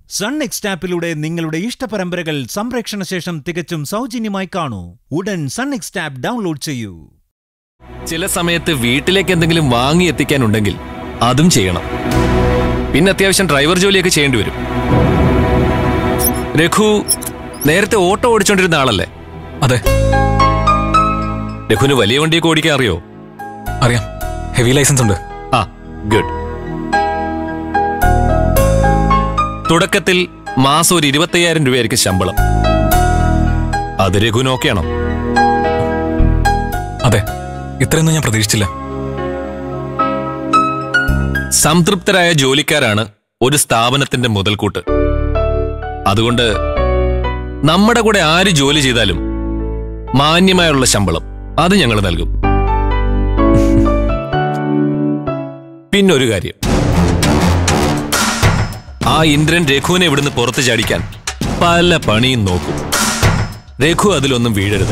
Sun next ആപ്പിലൂടെ നിങ്ങളുടെ ഇഷ്ടപരമ്പരകൾ സംപ്രേക്ഷണ ശേഷം തികച്ചും സൗജന്യമായി കാണൂ ഉടൻ സൺ നെക്സ്റ്റ് ആപ്പ് ഡൗൺലോഡ് ചെയ്യൂ ചില സമയത്ത് വീട്ടിലേക്ക് എന്തെങ്കിലും വാങ്ങി എത്തിക്കാനുണ്ടെങ്കിൽ അതും ചെയ്യണം പിന്നെ അത്യാവശ്യം ഡ്രൈവർ ജോലിയൊക്കെ ചെയ്യേണ്ടി വരും രഘു നേരത്തെ ഓട്ടോ ഓടിച്ചോണ്ടിരുന്ന ആളല്ലേ അതെ രഘുവിന് വലിയ വണ്ടിയൊക്കെ ഓടിക്കാൻ അറിയോ അറിയാം ഹെവി ലൈസൻസ് ഉണ്ട് ആ ഗുഡ് തുടക്കത്തിൽ മാസം ഒരു ഇരുപത്തയ്യായിരം രൂപയായിരിക്കും ശമ്പളം അത് രഘുവിന് ഓക്കെയാണോ അതെ ഇത്രയൊന്നും ഞാൻ പ്രതീക്ഷിച്ചില്ല സംതൃപ്തരായ ജോലിക്കാരാണ് ഒരു സ്ഥാപനത്തിന്റെ മുതൽക്കൂട്ട് അതുകൊണ്ട് നമ്മുടെ കൂടെ ആര് ജോലി ചെയ്താലും മാന്യമായുള്ള ശമ്പളം അത് ഞങ്ങൾ നൽകും പിന്നൊരു കാര്യം ആ ഇന്ദ്രൻ രഘുവിനെ ഇവിടുന്ന് പുറത്തു ചാടിക്കാൻ പല പണിയും നോക്കും രഘു അതിലൊന്നും വീഴരുത്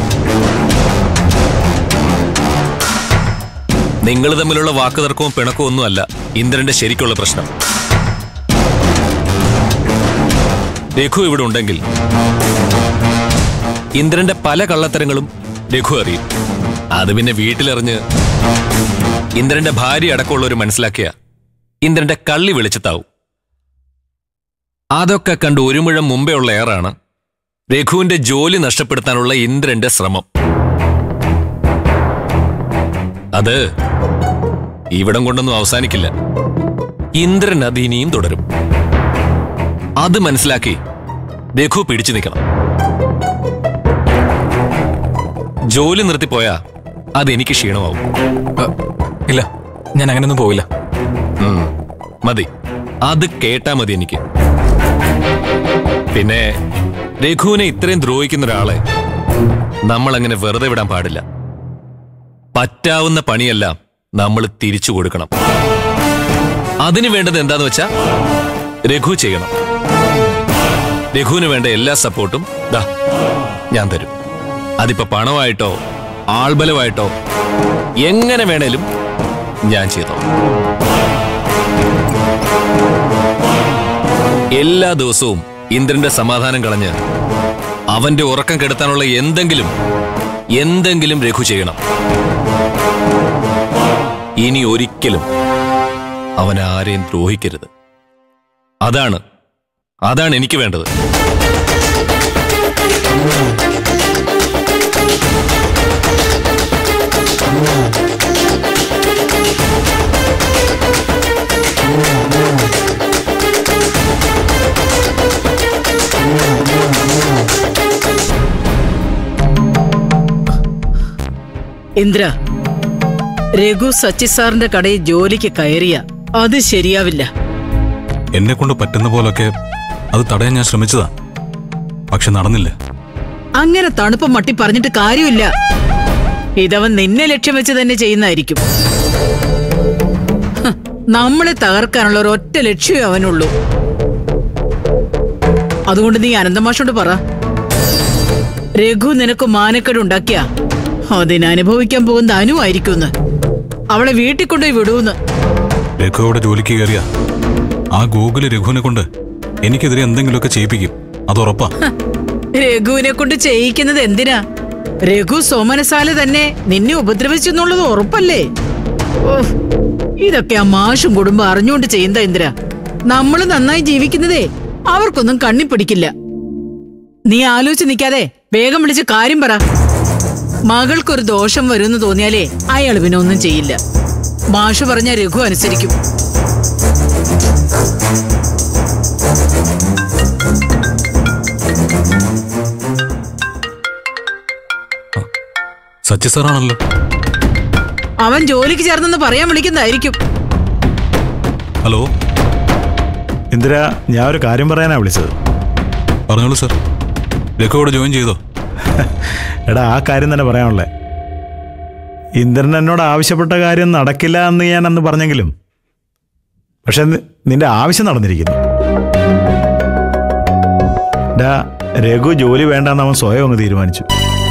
നിങ്ങൾ തമ്മിലുള്ള വാക്കുതർക്കവും പിണക്കവും ഒന്നുമല്ല ഇന്ദ്രന്റെ ശരിക്കുള്ള പ്രശ്നം രഘു ഇവിടെ ഉണ്ടെങ്കിൽ ഇന്ദ്രന്റെ പല കള്ളത്തരങ്ങളും രഘു അറിയും അത് പിന്നെ വീട്ടിലെറിഞ്ഞ് ഇന്ദ്രന്റെ ഭാര്യ അടക്കമുള്ളവർ മനസ്സിലാക്കിയ ഇന്ദ്രന്റെ കള്ളി വെളിച്ചത്താവും അതൊക്കെ കണ്ട് ഒരു മുഴം മുമ്പേ ഉള്ള ഏറാണ് രഘുവിന്റെ ജോലി നഷ്ടപ്പെടുത്താനുള്ള ഇന്ദ്രന്റെ ശ്രമം അത് ഇവിടം കൊണ്ടൊന്നും അവസാനിക്കില്ല ഇന്ദ്രൻ അത് ഇനിയും തുടരും അത് മനസ്സിലാക്കി രഘു പിടിച്ചു നിൽക്കണം ജോലി നിർത്തിപ്പോയാ അതെനിക്ക് ക്ഷീണമാവും അ, ഇല്ല ഞാൻ അങ്ങനെയൊന്നും പോവില്ല ഉം, മതി അത് കേട്ടാ മതി എനിക്ക് പിന്നെ രഘുവിനെ ഇത്രയും ദ്രോഹിക്കുന്ന ഒരാളെ നമ്മൾ അങ്ങനെ വെറുതെ വിടാൻ പാടില്ല പറ്റാവുന്ന പണിയെല്ലാം നമ്മൾ തിരിച്ചു കൊടുക്കണം അതിനു വേണ്ടത് എന്താന്ന് വെച്ചാ രഘു ചെയ്യണം രഘുവിന് വേണ്ട എല്ലാ സപ്പോർട്ടും ദാ ഞാൻ തരും അതിപ്പോ പണമായിട്ടോ ആൾബലമായിട്ടോ എങ്ങനെ വേണേലും ഞാൻ ചെയ്തോ എല്ലാ ദിവസവും ഇന്ദ്രന്റെ സമാധാനം കളഞ്ഞ് അവന്റെ ഉറക്കം കെടുത്താനുള്ള എന്തെങ്കിലും എന്തെങ്കിലും രഘു ചെയ്യണം ഇനി ഒരിക്കലും അവൻ ആരെയും ദ്രോഹിക്കരുത് അതാണ് അതാണ് എനിക്ക് വേണ്ടത് ഇന്ദ്ര രഘു സച്ചി സാറിന്റെ കടയിൽ ജോലിക്ക് കയറിയ അത് ശരിയാവില്ല എന്നെ കൊണ്ട് പറ്റുന്ന പോലൊക്കെ അത് തടയാൻ ഞാൻ ശ്രമിച്ചതാ പക്ഷെ നടന്നില്ല അങ്ങനെ തണുപ്പ് മട്ടി പറഞ്ഞിട്ട് കാര്യമില്ല ഇതവൻ നിന്നെ ലക്ഷ്യം വെച്ച് തന്നെ ചെയ്യുന്നതായിരിക്കും ഹ്, നമ്മളെ തകർക്കാനുള്ള ഒരൊറ്റ ലക്ഷ്യമേ അവനുള്ളൂ അതുകൊണ്ട് നീ അനന്തമാഷോട് പറ രഘു നിനക്ക് മാനക്കേട് ഉണ്ടാക്കിയ അതിനനുഭവിക്കാൻ പോകുന്ന അനുവായിരിക്കുമെന്ന് അവളെ വീട്ടിൽ കൊണ്ടുപോയി വിടൂന്ന് രഘു അവിടെ ജോലിക്ക് കയറിയ ആ ഗൂഗിള് രഘുവിനെ കൊണ്ട് എനിക്കെതിരെ എന്തെങ്കിലുമൊക്കെ ചെയ്യിപ്പിക്കും അത് ഉറപ്പാ രഘുവിനെ കൊണ്ട് ചെയ്യിക്കുന്നത് എന്തിനാ രഘു സോമനസാല തന്നെ നിന്നെ ഉപദ്രവിച്ചു എന്നുള്ളത് ഉറപ്പല്ലേ ഓഹ്, ഇതൊക്കെ ആ മാഷും കുടുംബം അറിഞ്ഞുകൊണ്ട് ചെയ്യുന്ന ഇന്ദിര നമ്മൾ നന്നായി ജീവിക്കുന്നതേ അവർക്കൊന്നും കണ്ണി പിടിക്കില്ല നീ ആലോചിച്ച് നിൽക്കാതെ വേഗം വിളിച്ച് കാര്യം പറ മകൾക്കൊരു ദോഷം വരുമെന്ന് തോന്നിയാലേ അയാൾ പിന്നെ ഒന്നും ചെയ്യില്ല മാഷ് പറഞ്ഞ രഘു അനുസരിക്കും സച്ചി സാറാണല്ലോ അവൻ ജോലിക്ക് ചേർന്നെന്ന് പറയാൻ വിളിക്കുന്നതായിരിക്കും ഹലോ ഇന്ദിര ഞാൻ ഒരു കാര്യം പറയാനാ വിളിച്ചത് പറഞ്ഞോളൂ സാർ രഘു അവിടെ ജോയിൻ ചെയ്തോ എടാ ആ കാര്യം തന്നെ പറയാനുള്ളേ ഇന്ദ്രൻ എന്നോട് ആവശ്യപ്പെട്ട കാര്യം നടക്കില്ല എന്ന് ഞാൻ അന്ന് പറഞ്ഞെങ്കിലും പക്ഷെ നി- നിന്റെ ആവശ്യം നടന്നിരിക്കുന്നു ഡാ രഘു ജോലി വേണ്ടെന്ന് അവൻ സ്വയം അങ്ങ് തീരുമാനിച്ചു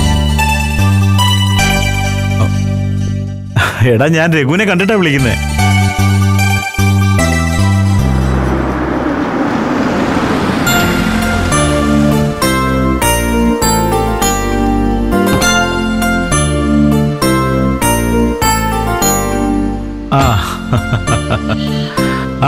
എടാ ഞാൻ രഘുവിനെ കണ്ടിട്ടാ വിളിക്കുന്നേ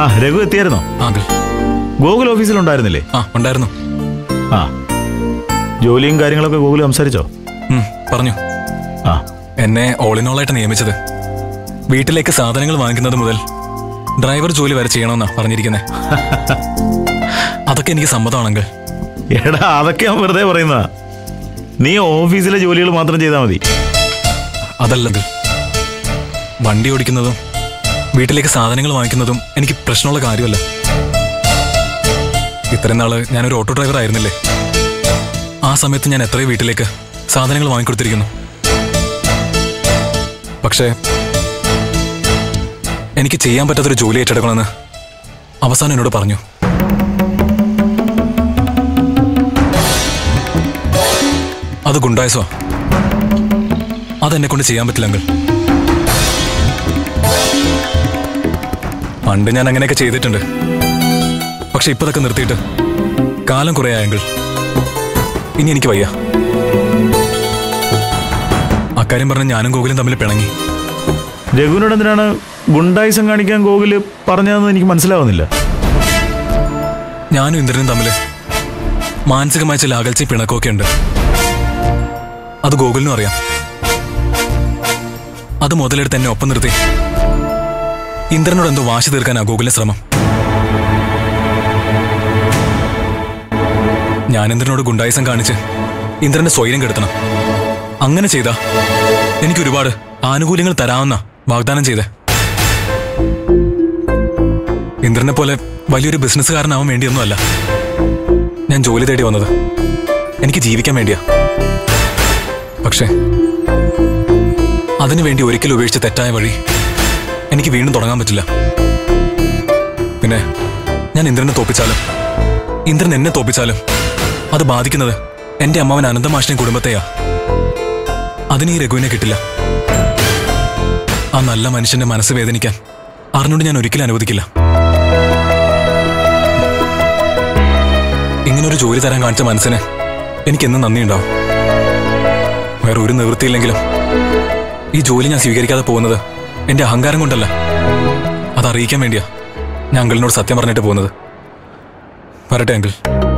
രഘു എത്തിയായിരുന്നോ ആ അങ്കിൾ ഗൂഗിൾ ഓഫീസിലുണ്ടായിരുന്നില്ലേ ആ ഉണ്ടായിരുന്നു ആ ജോലിയും കാര്യങ്ങളൊക്കെ ഗൂഗിൾ സംസാരിച്ചോ ഉം, പറഞ്ഞു ആ എന്നെ ഓൾ ഇൻ ഓൾ ആയിട്ട് നിയമിച്ചത് വീട്ടിലേക്ക് സാധനങ്ങൾ വാങ്ങിക്കുന്നത് മുതൽ ഡ്രൈവർ ജോലി വരെ ചെയ്യണമെന്നാ പറഞ്ഞിരിക്കുന്നത് അതൊക്കെ എനിക്ക് സമ്മതമാണെങ്കിൽ എടാ അതൊക്കെ ഞാൻ വെറുതെ പറയുന്നതാ നീ ഓഫീസിലെ ജോലികൾ മാത്രം ചെയ്താൽ മതി അതല്ലത് വണ്ടി ഓടിക്കുന്നതും വീട്ടിലേക്ക് സാധനങ്ങൾ വാങ്ങിക്കുന്നതും എനിക്ക് പ്രശ്നമുള്ള കാര്യമല്ല ഇത്രയും നാള് ഞാനൊരു ഓട്ടോ ഡ്രൈവർ ആയിരുന്നില്ലേ ആ സമയത്ത് ഞാൻ എത്രയോ വീട്ടിലേക്ക് സാധനങ്ങൾ വാങ്ങിക്കൊടുത്തിരിക്കുന്നു പക്ഷേ എനിക്ക് ചെയ്യാൻ പറ്റാത്തൊരു ജോലി ഏറ്റെടുക്കണമെന്ന് അവസാനം എന്നോട് പറഞ്ഞു അത് ഗുണ്ടായസോ അതെന്നെ കൊണ്ട് ചെയ്യാൻ പറ്റില്ലെങ്കിൽ പണ്ട് ഞാൻ അങ്ങനെയൊക്കെ ചെയ്തിട്ടുണ്ട് പക്ഷെ ഇപ്പൊ ഇതൊക്കെ നിർത്തിയിട്ട് കാലം കുറെ ആയെങ്കിൽ ഇനി എനിക്ക് വയ്യ അക്കാര്യം പറഞ്ഞ് ഞാനും ഗോകുലും തമ്മിൽ പിണങ്ങി രഘുവിനോട് എന്തിനാണ് ഗുണ്ടായിസം കാണിക്കാൻ ഗോകുല് പറഞ്ഞതെന്ന് എനിക്ക് മനസ്സിലാവുന്നില്ല ഞാനും ഇന്ദ്രനും തമ്മിൽ മാനസികമായ ചില അകൽച്ചയും പിണക്കമൊക്കെ ഉണ്ട് അത് ഗോകുലിനും അറിയാം അത് മുതലെടുത്ത് എന്നെ ഒപ്പം നിർത്തി ഇന്ദ്രനോട് എന്തോ വാശി തീർക്കാനാ ഗോകുലിന്റെ ശ്രമം ഞാൻ ഇന്ദ്രനോട് ഗുണ്ടായിസം കാണിച്ച് ഇന്ദ്രന്റെ സ്വൈര്യം കെടുത്തണം അങ്ങനെ ചെയ്താ എനിക്ക് ഒരുപാട് ആനുകൂല്യങ്ങൾ തരാമെന്ന വാഗ്ദാനം ചെയ്തേ ഇന്ദ്രനെ പോലെ വലിയൊരു ബിസിനസ്സുകാരനാവാൻ വേണ്ടിയൊന്നുമല്ല ഞാൻ ജോലി തേടി വന്നത് എനിക്ക് ജീവിക്കാൻ വേണ്ടിയാ പക്ഷേ അതിനു വേണ്ടി ഒരിക്കലും ഉപേക്ഷിച്ച തെറ്റായ വഴി എനിക്ക് വീണ്ടും തുടങ്ങാൻ പറ്റില്ല പിന്നെ ഞാൻ ഇന്ദ്രനെ തോപ്പിച്ചാലും ഇന്ദ്രൻ എന്നെ തോപ്പിച്ചാലും അത് ബാധിക്കുന്നത് എന്റെ അമ്മാവൻ അനന്തമാഷിനെ കുടുംബത്തെയാ അതിന് ഈ രഘുവിനെ കിട്ടില്ല ആ നല്ല മനുഷ്യന്റെ മനസ്സ് വേദനിക്കാൻ അറിഞ്ഞുകൊണ്ട് ഞാൻ ഒരിക്കലും അനുവദിക്കില്ല ഇങ്ങനൊരു ജോലി തരാൻ കാണിച്ച മനസ്സിന് എനിക്കെന്നും നന്ദിയുണ്ടാവും വേറെ ഒരു നിവൃത്തിയില്ലെങ്കിലും ഈ ജോലി ഞാൻ സ്വീകരിക്കാതെ പോകുന്നത് എന്റെ അഹങ്കാരം കൊണ്ടല്ല അത് അറിയിക്കാൻ വേണ്ടിയാ ഞാൻ അങ്കിളിനോട് സത്യം പറഞ്ഞിട്ട് പോകുന്നത് വരട്ടെ അങ്കിൾ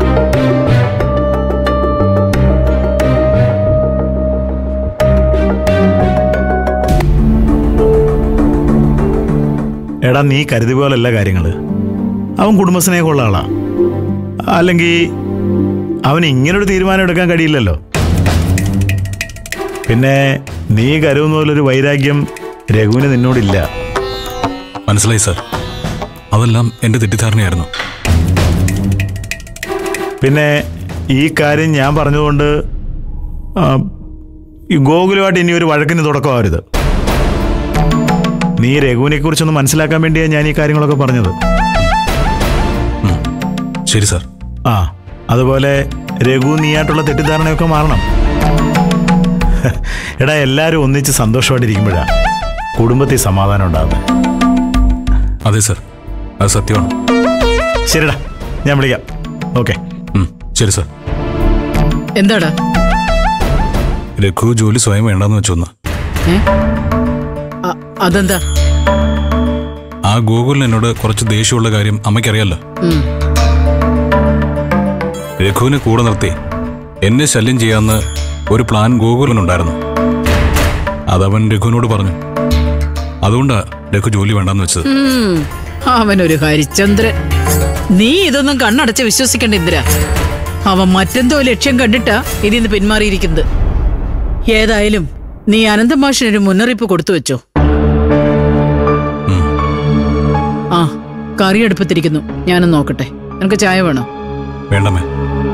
എടാ നീ കരുതി പോലല്ല കാര്യങ്ങൾ അവൻ കുടുംബസ്നേഹമുള്ള ആളാ അല്ലെങ്കിൽ അവന് ഇങ്ങനൊരു തീരുമാനം എടുക്കാൻ കഴിയില്ലല്ലോ പിന്നെ നീ കരുതുന്ന പോലൊരു വൈരാഗ്യം രഘുവിന് നിന്നോടില്ല മനസ്സിലായി സാർ അതെല്ലാം എന്റെ തെറ്റിദ്ധാരണയായിരുന്നു പിന്നെ ഈ കാര്യം ഞാൻ പറഞ്ഞതുകൊണ്ട് ആ, ഈ ഗോകുലുമായിട്ട് ഇനി ഒരു വഴക്കിന് തുടക്കമാവരുത് നീ രഘുവിനെ കുറിച്ചൊന്ന് മനസ്സിലാക്കാൻ വേണ്ടിയാണ് ഞാൻ ഈ കാര്യങ്ങളൊക്കെ പറഞ്ഞത് ശരി സാർ ആ അതുപോലെ രഘു നീയായിട്ടുള്ള തെറ്റിദ്ധാരണയൊക്കെ മാറണം എടാ എല്ലാവരും ഒന്നിച്ച് സന്തോഷമായിട്ടിരിക്കുമ്പോഴാ കുടുംബത്തിൽ സമാധാനം ഉണ്ടാകുന്നത് അതെ സാർ അത് സത്യമാണ് ശരിടാ ഞാൻ വിളിക്കാം ഓക്കെ ഉം, ശരി സാർ എന്താടാ രഘു ജോലി സ്വയം വേണ്ടെന്ന് വെച്ചൊന്ന് ഏ? അ- അതെന്താ ആ ഗോകുലിന് എന്നോട് കുറച്ച് ദേഷ്യമുള്ള കാര്യം അമ്മയ്ക്കറിയാലോ ഉം. രഘുവിനെ കൂടെ നിർത്തി എന്നെ ശല്യം ചെയ്യാന്ന് ഒരു പ്ലാൻ ഗോകുലിനുണ്ടായിരുന്നു അതവൻ രഘുവിനോട് പറഞ്ഞു അതുകൊണ്ടാ രഘു ജോലി വേണ്ടെന്ന് വെച്ചത് ഉം. അവനൊരു ഹരിചന്ദ്രൻ നീ ഇതൊന്നും കണ്ണടച്ച് വിശ്വസിക്കണ്ട ഇന്ദിര അവൻ മറ്റെന്തോ ലക്ഷ്യം കണ്ടിട്ടാ ഇതിന്ന് പിന്മാറിയിരിക്കുന്നത് ഏതായാലും നീ അനന്തമാഷിനൊരു മുന്നറിയിപ്പ് കൊടുത്തു വെച്ചോ ഉം. ആ കറി അടുപ്പത്തിരിക്കുന്നു ഞാനും നോക്കട്ടെ നിനക്ക് ചായ വേണോ വേണ്ടമ്മേ